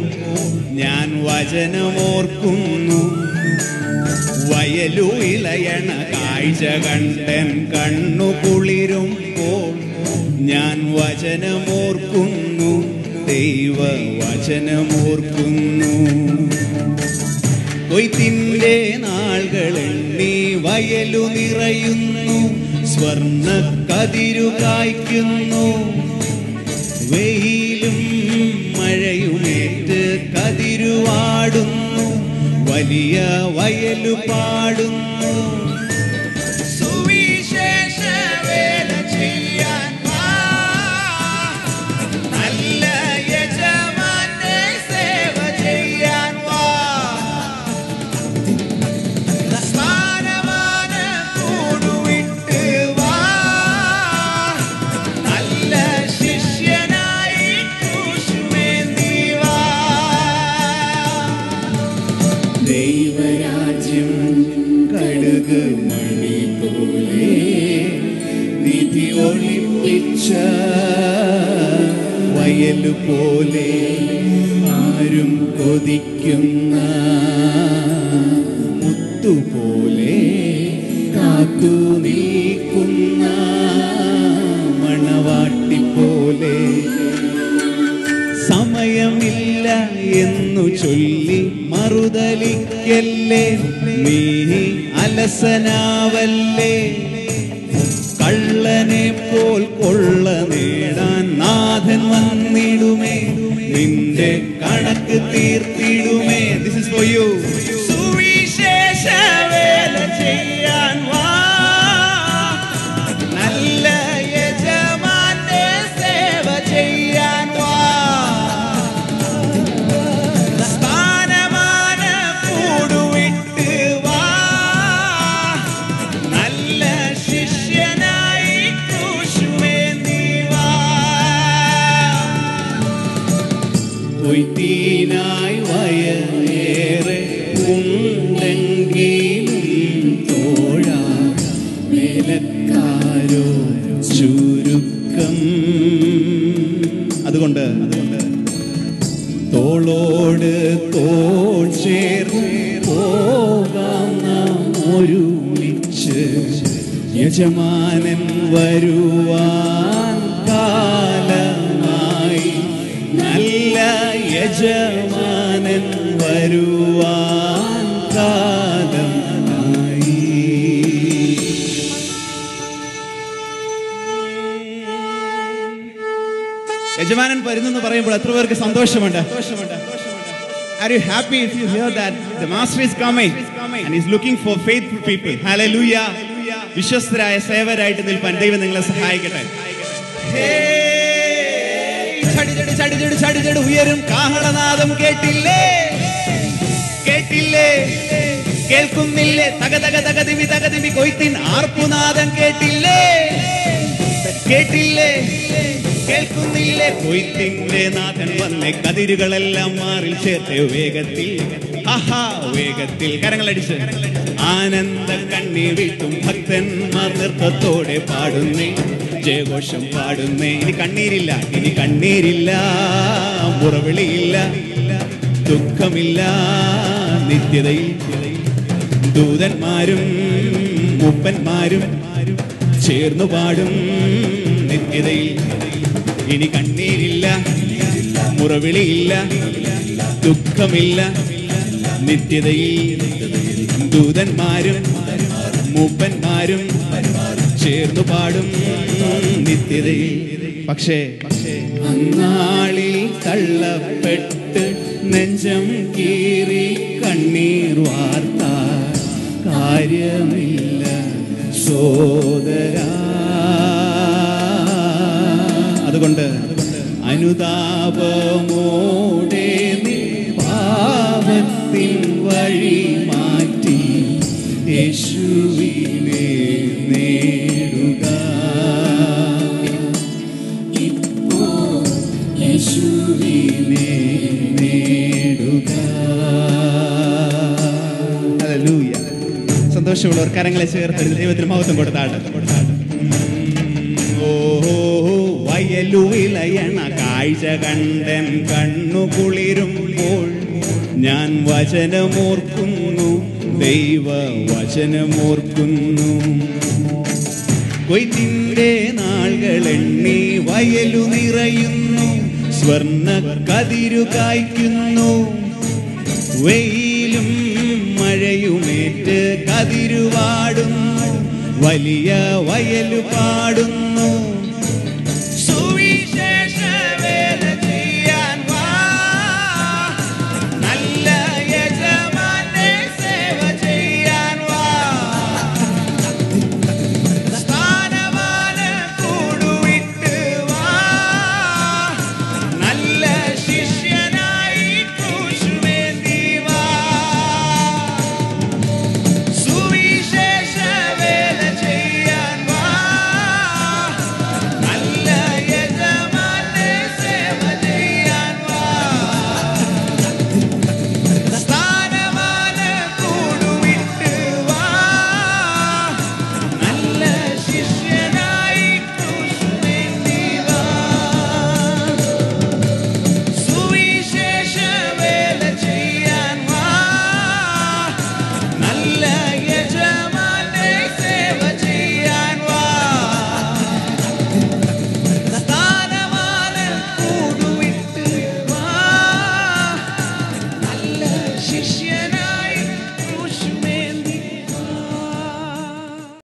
ഞാൻ വചനമോർക്കുന്നു വയലു ഇളയണ കാഴ്ച കണ്ടൻ കണ്ണു കുളിരുമ്പോൾ ഞാൻ വചനമോർക്കുന്നു ദൈവ വചനമോർക്കുന്നു കൊയ്ത്തിന്റെ നാളുകളെണ്ണി വയലു നിറയുന്നു സ്വർണ്ണ കതിരു കായ്ക്കുന്നു വെയിലും മഴയുമേറ്റ് കതിരുവാടുന്നു വലിയ വയലു പാടുന്നു സുവിശേഷ വേല ചെയ്യാൻ വാ. നല്ല യജമാനെ സേവ ചെയ്യാൻ വാ സ്ഥാനമാന കൂടുവിട്ട് വാ. നല്ല ശിഷ്യനായി ക്രൂശുമേന്തി വാ. ദൈവരാജ്യം കടുക് മണി പോലെ നിധി ഒളിപ്പിച്ച വയലു പോലെ ആരും കൊതിക്കുന്ന മുത്തുപോലെ കാത്തു നിൽക്കുന്ന മണവാട്ടി പോലെ സമയമില്ല എന്നു ചൊല്ലി മറുതലിക്കല്ലേ നീ അലസനാവല്ലേ കള്ളനെ പോൽ കൊള്ള നേടാൻ നാഥൻ വന്നിടുമേ നിന്റെ കണക്ക് തീർത്തിടുമേ ദിസ് ഇസ് ഫോർ യു സുവിശേഷ വേല ചെയ്യാൻ വാ നല്ല യജമാന്റെ സേവ ചെയ്യാൻ വാ സ്ഥാനമാന കൂടുവിട്ട് വാ നല്ല ശിഷ്യനായി ക്രൂശുമേന്തി വാ കൊയ്ത്തീനായി വയറേറെ ഉണ്ടെങ്കിലും തോഴ വേലക്കാരോ ചുരുക്കം അതുകൊണ്ട് അതുകൊണ്ട് തോളോട് തോൾ ചേർന്ന് പോകാം നാം ഒരുമിച്ച് യജമാനൻ വരുവാൻ കാലമായി നല്ല യജമാനൻ വരുവാൻ കാലമായി യജമാനൻ വരുന്നെന്ന് പറയുമ്പോൾ എത്ര പേർക്ക് സന്തോഷമുണ്ട് Are you happy if you hear that the master is coming and he's looking for faithful people? Hallelujah. വിശ്വസ്തരായ സേവരായിട്ട് നിൽപ്പാൻ ദൈവം നിങ്ങളെ സഹായിക്കട്ടെ ചടിചടി ചടിചടി ചടിചടി ഉയരും കാഹളനാദം കേട്ടില്ലേ കേട്ടില്ലേ കേൾക്കുന്നില്ലേ തക തക തകതിമി തകതിമി കൊയ്ത്തിൻ ആർപ്പുനാദം കേട്ടില്ലേ കേട്ടില്ലേ കേൾക്കുന്നില്ലേ കൊയ്ത്തിന്റെ നാഥൻ വന്നേ കതിരുകളെല്ലാം മാറിൽ ചേർത്ത് വേഗത്തിൽ ആഹാ വേഗത്തിൽ കരങ്ങളടിച്ച് ആനന്ദ കണ്ണീർ വീട്ടും ഭക്തന്മാർ നൃത്തത്തോടെ പാടുന്നേ ജയഘോഷം പാടുന്നേ ഇനി കണ്ണീരില്ല ഇനി കണ്ണീരില്ല മുറവിളിയില്ല ദുഃഖമില്ല നിത്യതയിൽ ദൂതന്മാരും മുപ്പന്മാരും ചേർന്നു പാടും നിത്യതയിൽ ഇനി കണ്ണീരില്ല മുറവിളിയില്ല ദുഃഖമില്ല നിത്യതയിൽ ദൂതന്മാരും മൂപ്പന്മാരും ചേർന്നു പാടും നിത്യതയിൽ പക്ഷേ അന്നാളിൽ തള്ളപ്പെട്ട് നെഞ്ചം കീറി കണ്ണീർ വാർത്ത കാര്യമില്ല സോദരാ അതുകൊണ്ട് അനുതാപമോടെ നീ പാപത്തിൻ വഴി മാറ്റി യേശുവിനെ നേടുക ഇപ്പോൾ യേശുവിനെ നേടുക Hallelujah. സന്തോഷമുള്ളവർ കരങ്ങളെ ചേർത്ത് ദൈവത്തിന് മഹത്വം കൊടുത്താട്ട് ഓ വയലു ഇളയണ കാഴ്ച കണ്ടൻ കണ്ണു കുളിരുമ്പോൾ ഞാൻ വചനമോർക്കുന്നു ദൈവ വചനമോർക്കുന്നു കൊയ്ത്തിന്റെ നാളുകൾ എണ്ണി വയലു നിറയുന്നു സ്വർണ്ണ കതിരു കായ്ക്കുന്നു വെയിലും മഴയുമേറ്റ് കതിരുവാടുന്നു വലിയ വയലു പാടുന്നു